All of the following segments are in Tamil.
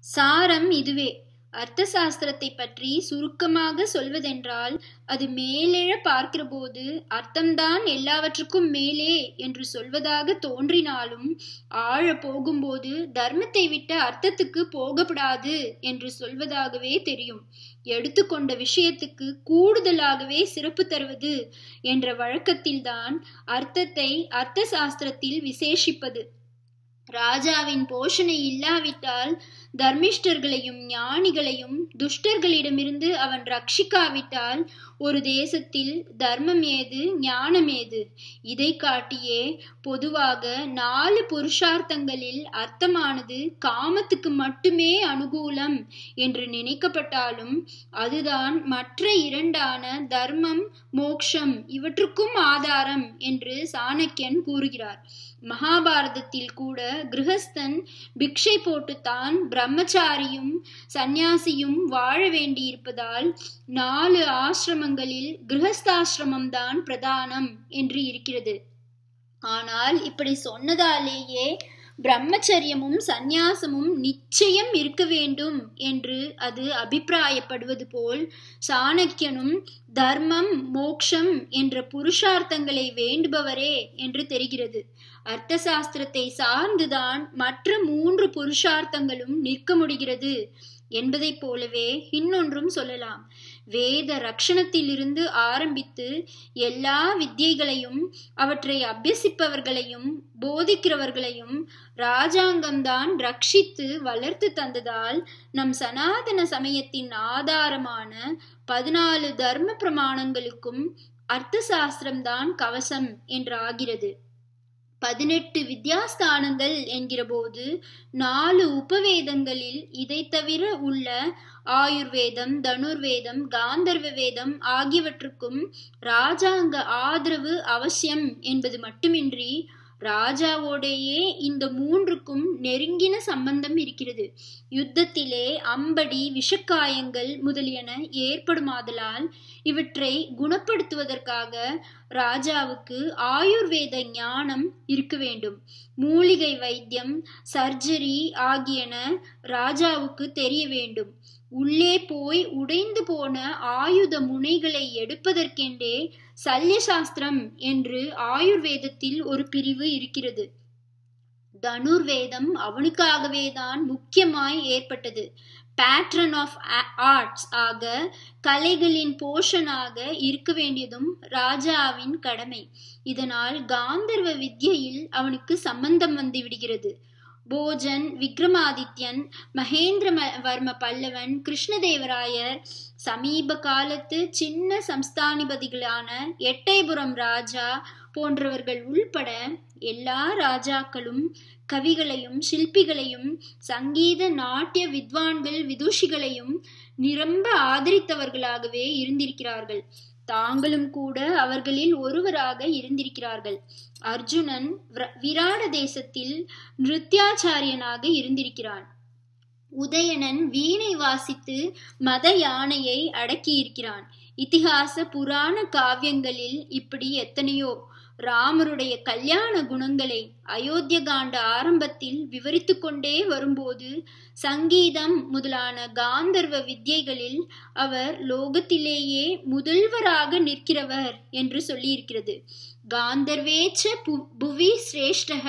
சாரம் இதுவே அர்த்த சாஸ்திரத்தை பற்றி சுருக்கமாக சொல்வதென்றால் அது மேலெழ பார்க்கிறபோது அர்த்தம்தான் எல்லாவற்றுக்கும் மேலே என்று சொல்வதாக தோன்றினாலும் ஆழ போகும்போது தர்மத்தை விட்ட அர்த்தத்துக்கு போகப்படாது என்று சொல்வதாகவே தெரியும் எடுத்துக்கொண்ட விஷயத்துக்கு கூடுதலாகவே சிறப்பு தருவது என்ற வழக்கத்தில்தான் அர்த்தத்தை அர்த்த சாஸ்திரத்தில் விசேஷிப்பது ராஜாவின் போஷணை இல்லாவிட்டால் தர்மிஷ்டர்களையும் ஞானிகளையும் துஷ்டர்களிடமிருந்து அவன் ரட்சிக்காவிட்டால் ஒரு தேசத்தில் தர்மம் ஏது ஞானம் ஏது இதை காட்டியே பொதுவாக நாலு புருஷார்த்தங்களில் அர்த்தமானது காமத்துக்கு மட்டுமே அனுகூலம் என்று நினைக்கப்பட்டாலும் அதுதான் மற்ற இரண்டான தர்மம் மோக்ஷம் இவற்றுக்கும் ஆதாரம் என்று சாணக்கியன் கூறுகிறார் மகாபாரதத்தில் கூட கிரகஸ்தன் பிக்ஷை போட்டுத்தான் பிரம்மச்சாரியும் சந்நியாசியும் வாழ வேண்டியிருப்பதால் நாலு ஆசிரமங்களில் கிரகஸ்தாசிரமம்தான் பிரதானம் என்று இருக்கிறது ஆனால் இப்படி சொன்னதாலேயே பிரம்மச்சரியமும் சந்நியாசமும் நிச்சயம் இருக்க வேண்டும் என்று அது அபிப்பிராயப்படுவது போல் சாணக்கியனும் தர்மம் மோக்ஷம் என்ற புருஷார்த்தங்களை வேண்டுபவரே என்று தெரிகிறது அர்த்த சாஸ்திரத்தை சார்ந்துதான் மற்ற மூன்று புருஷார்த்தங்களும் நிற்க முடிகிறது என்பதைப் போலவே இன்னொன்றும் சொல்லலாம் வேத ரக்ஷணத்திலிருந்து ஆரம்பித்து எல்லா வித்தியைகளையும் அவற்றை அபியசிப்பவர்களையும் போதிக்கிறவர்களையும் ராஜாங்கம்தான் ரட்சித்து வளர்த்து தந்ததால் நம் சனாதன சமயத்தின் ஆதாரமான பதினாலு தர்ம பிரமாணங்களுக்கும் அர்த்த சாஸ்திரம்தான் கவசம் என்றாகிறது பதினெட்டு வித்யாஸ்தானங்கள் என்கிற போது நாலு உபவேதங்களில் இதை தவிர உள்ள ஆயுர்வேதம் தனுர்வேதம் காந்தர்வ வேதம் ஆகியவற்றுக்கும் ராஜாங்க ஆதரவு அவசியம் என்பது மட்டுமின்றி ராஜாவோடையே இந்த மூன்றுக்கும் நெருங்கின சம்பந்தம் இருக்கிறது யுத்தத்திலே அம்படி விஷக்காயங்கள் முதலியன ஏற்படுமாதலால் இவற்றை குணப்படுத்துவதற்காக ராஜாவுக்கு ஆயுர்வேத ஞானம் இருக்க வேண்டும் மூலிகை வைத்தியம் சர்ஜரி ஆகியன ராஜாவுக்கு தெரிய வேண்டும் உள்ளே போய் உடைந்து போன ஆயுத முனைகளை எடுப்பதற்கென்றே சல்ய சாஸ்திரம் என்று ஆயுர்வேதத்தில் ஒரு பிரிவு இருக்கிறது தனுர்வேதம் அவனுக்காகவே தான் முக்கியமாய் ஏற்பட்டது பேட்ரன் ஆஃப் ஆர்ட்ஸ் ஆக கலைகளின் போஷனாக இருக்க வேண்டியதும் ராஜாவின் கடமை இதனால் காந்தர்வ வித்யையில் அவனுக்கு சம்பந்தம் வந்து விடுகிறது போஜன் விக்ரமாதித்யன் மகேந்திர வர்ம பல்லவன் கிருஷ்ணதேவராயர் சமீப காலத்து சின்ன சம்ஸ்தானிபதிகளான எட்டைபுரம் ராஜா போன்றவர்கள் உள்பட எல்லா ராஜாக்களும் கவிகளையும் சிற்பிகளையும் சங்கீத நாட்டிய வித்வான்கள் விதுஷிகளையும் நிரம்ப ஆதரித்தவர்களாகவே இருந்திருக்கிறார்கள் தாங்களும் கூட அவர்களில் ஒருவராக இருந்திருக்கிறார்கள் அர்ஜுனன் விராட தேசத்தில் நிருத்யாச்சாரியனாக இருந்திருக்கிறான் உதயணன் வீணை வாசித்து மத யானையை அடக்கியிருக்கிறான் இத்திகாச புராண காவியங்களில் இப்படி எத்தனையோ ராமருடைய கல்யாண குணங்களை அயோத்திய காண்ட ஆரம்பத்தில் விவரித்து கொண்டே வரும்போது சங்கீதம் முதலான காந்தர்வ வித்யைகளில் அவர் லோகத்திலேயே முதல்வராக நிற்கிறவர் என்று சொல்லியிருக்கிறது காந்தர்வேச்ச புவி சிரேஷ்டக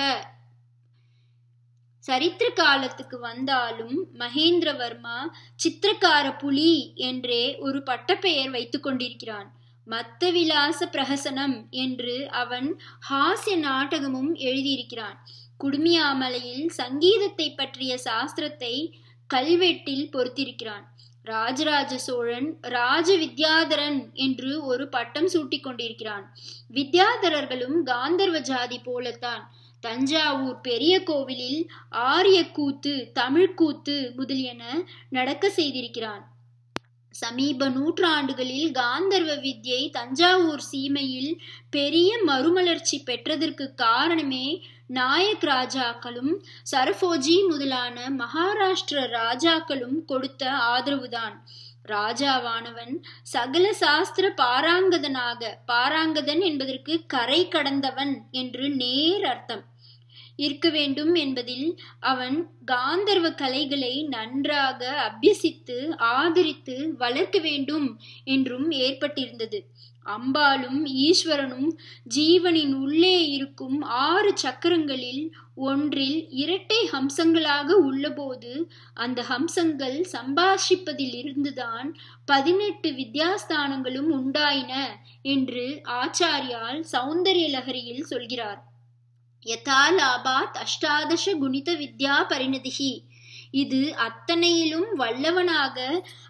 சரித்திர காலத்துக்கு வந்தாலும் மகேந்திரவர்மா சித்திரக்கார புலி என்றே ஒரு பட்டப்பெயர் வைத்து கொண்டிருக்கிறான் மத்த விலாச பிரஹசனம் என்று அவன் ஹாஸ்ய நாடகமும் எழுதியிருக்கிறான் குடுமியாமலையில் சங்கீதத்தை பற்றிய சாஸ்திரத்தை கல்வெட்டில் பொறுத்திருக்கிறான் ராஜராஜ சோழன் ராஜ வித்யாதரன் என்று ஒரு பட்டம் சூட்டிக் கொண்டிருக்கிறான் வித்யாதரர்களும் காந்தர்வ ஜாதி போலத்தான் தஞ்சாவூர் பெரிய கோவிலில் ஆரிய கூத்து தமிழ் கூத்து முதலியன நடக்க செய்திருக்கிறான் சமீப நூற்றாண்டுகளில் காந்தர்வ வித்யை தஞ்சாவூர் சீமையில் பெரிய மறுமலர்ச்சி பெற்றதற்கு காரணமே நாயக் ராஜாக்களும் சரபோஜி முதலான மகாராஷ்டிர ராஜாக்களும் கொடுத்த ஆதரவுதான் ராஜாவானவன் சகல சாஸ்திர பாராங்கதனாக பாராங்கதன் என்பதற்கு கரை கடந்தவன் என்று நேர் அர்த்தம் இருக்க வேண்டும் என்பதில் அவன் காந்தர்வ கலைகளை நன்றாக அபியசித்து ஆதரித்து வளர்க்க வேண்டும் என்றும் ஏற்பட்டிருந்தது அம்பாளும் ஈஸ்வரனும் ஜீவனின் உள்ளே இருக்கும் ஆறு சக்கரங்களில் ஒன்றில் இரட்டை ஹம்சங்களாக உள்ளபோது அந்த ஹம்சங்கள் சம்பாஷிப்பதில் இருந்துதான் பதினெட்டு வித்யாஸ்தானங்களும் உண்டாயின என்று ஆச்சாரியால் சௌந்தரிய லகரியில் சொல்கிறார் யதா லாபாத் அஷ்டாதச குணித வித்யா பரிணதிகி இது அத்தனையிலும் வல்லவனாக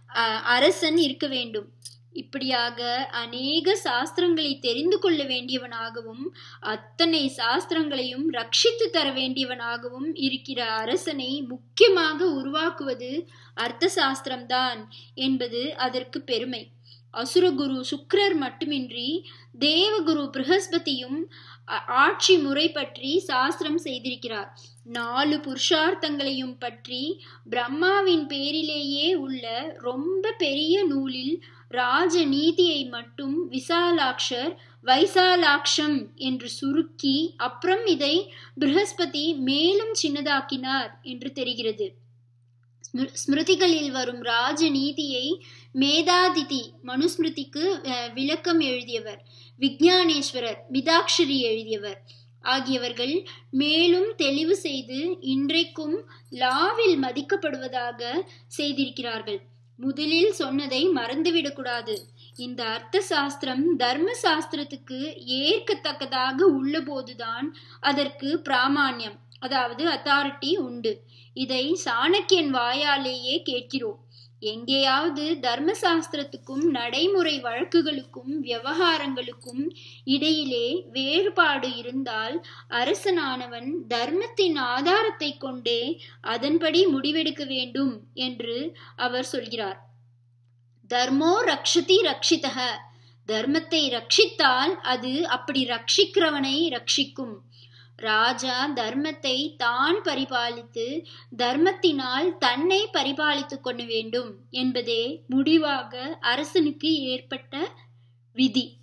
அரசன் இருக்க வேண்டும் இப்படியாக அநேக சாஸ்திரங்களை தெரிந்து கொள்ள வேண்டியவனாகவும் அத்தனை சாஸ்திரங்களையும் ரட்சித்து தர வேண்டியவனாகவும் இருக்கிற அரசனை முக்கியமாக உருவாக்குவது அர்த்த சாஸ்திரம்தான் என்பது அதற்கு பெருமை அசுரகுரு சுக்ரர் மட்டுமின்றி தேவகுரு பிரகஸ்பதியும் ஆட்சி முறை பற்றி சாஸ்திரம் செய்திருக்கிறார் நாலு புருஷார்த்தங்களையும் பற்றி பிரம்மாவின் பேரிலேயே உள்ள ரொம்ப பெரிய நூலில் ராஜ நீதியை மட்டும் விசாலாட்சர் வைசாலாட்சம் என்று சுருக்கி அப்புறம் இதை பிரகஸ்பதி மேலும் சின்னதாக்கினார் என்று தெரிகிறது ஸ்மிருதிகளில் வரும் ராஜ நீதியை மேதாதிதி மனுஸ்மிருதிக்கு விளக்கம் எழுதியவர் விக்ஞானேஸ்வரர் மிதாக்ஷரி எழுதியவர் ஆகியவர்கள் மேலும் தெளிவு செய்து இன்றைக்கும் லாவில் மதிக்கப்படுவதாக செய்திருக்கிறார்கள் முதலில் சொன்னதை மறந்துவிடக்கூடாது இந்த அர்த்த சாஸ்திரம் தர்ம சாஸ்திரத்துக்கு ஏற்கத்தக்கதாக உள்ள போதுதான் அதற்கு பிராமான்யம் அதாவது அத்தாரிட்டி உண்டு இதை சாணக்கியன் வாயாலேயே கேட்கிறோம் எங்கேயாவது தர்ம சாஸ்திரத்துக்கும் நடைமுறை வழக்குகளுக்கும் விவகாரங்களுக்கும் இடையிலே வேறுபாடு இருந்தால் அரசனானவன் தர்மத்தின் ஆதாரத்தை கொண்டே அதன்படி முடிவெடுக்க வேண்டும் என்று அவர் சொல்கிறார் தர்மோ ரக்ஷதி ரக்ஷிதக தர்மத்தை ரட்சித்தால் அது அப்படி ரட்சிக்கிறவனை ரட்சிக்கும் ராஜா தர்மத்தை தான் பரிபாலித்து தர்மத்தினால் தன்னை பரிபாலித்துக் கொள்ள வேண்டும் என்பதே முடிவாக அரசனுக்கு ஏற்பட்ட விதி